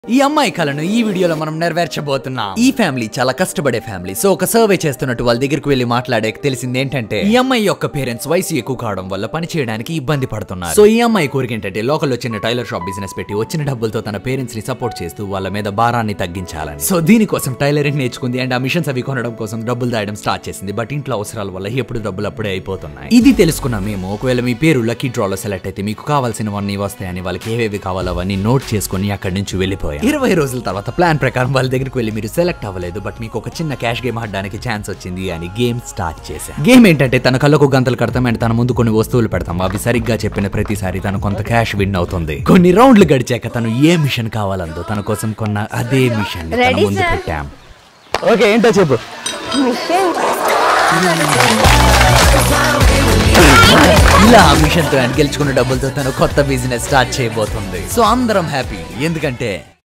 ఈ అమ్మాయి కలను ఈ వీడియోలో మనం నెరవేర్చబోతున్నాం ఈ ఫ్యామిలీ చాలా కష్టపడే ఫ్యామిలీ సో ఒక సర్వే చేస్తున్నట్టు వాళ్ళ దగ్గరికి వెళ్లి మాట్లాడే తెలిసింది ఏంటంటే ఈ అమ్మాయి యొక్క పేరెంట్స్ వయసు ఎక్కువ కావడం వల్ల పని చేయడానికి ఇబ్బంది పడుతున్నారు సో ఈ అమ్మాయి కోరిక ఏంటంటే లోకల్లో చిన్న టైలర్ షాప్ బిజినెస్ పెట్టి వచ్చిన డబ్బులతో తన పేరెంట్స్ ని సపోర్ట్ చేస్తూ వాళ్ళ మీద భారాన్ని తగ్గించాలని సో దీనికోసం టైలరింగ్ నేర్చుకుంది అండ్ ఆ మిషన్స్ అవి కొనడం కోసం డబ్బులు దాయడం స్టార్ట్ చేసింది బట్ ఇంట్లో అవసరాల వల్ల ఎప్పుడు డబ్బులు అప్పుడే అయిపోతున్నాయి ఇది తెలుసుకున్న మేము ఒకవేళ మీ పేరు లక్కీ డ్రాలో సెలెక్ట్ అయితే మీకు కావాల్సినవన్నీ వస్తాయని వాళ్ళకి ఏవేవి కావాలో అవన్నీ నోట్ చేసుకుని అక్కడి నుంచి వెళ్ళిపోయాం ఇరవై రోజుల తర్వాత ప్లాన్ ప్రకారం వాళ్ళ దగ్గరికి వెళ్ళి మీరు సెలెక్ట్ అవ్వలేదు బట్ మీకు ఒక చిన్న క్యాష్ గేమ్ ఆడడానికి ఛాన్స్ వచ్చింది అని గేమ్ స్టార్ట్ చేశాం గేమ్ ఏంటంటే తన కళ్ళకు గంతలు కడతాం అండ్ తన ముందు కొన్ని వస్తువులు పెడతాం అవి సరిగ్గా చెప్పిన ప్రతిసారి తను కొంత క్యాష్ విన్ అవుతుంది కొన్ని రౌండ్లు గడిచాక తను ఏ మిషన్ కావాలందో తన కోసం కొన్న అదే మిషన్ తన Ready, ముందు sir? పెట్టాం ఓకే ఏంటో చెప్పు మిషన్ ఇలా ఆ మిషన్ తో గెలుచుకున్న డబ్బులతో తను కొత్త బిజినెస్ స్టార్ట్ చేయబోతుంది సో అందరం హ్యాపీ ఎందుకంటే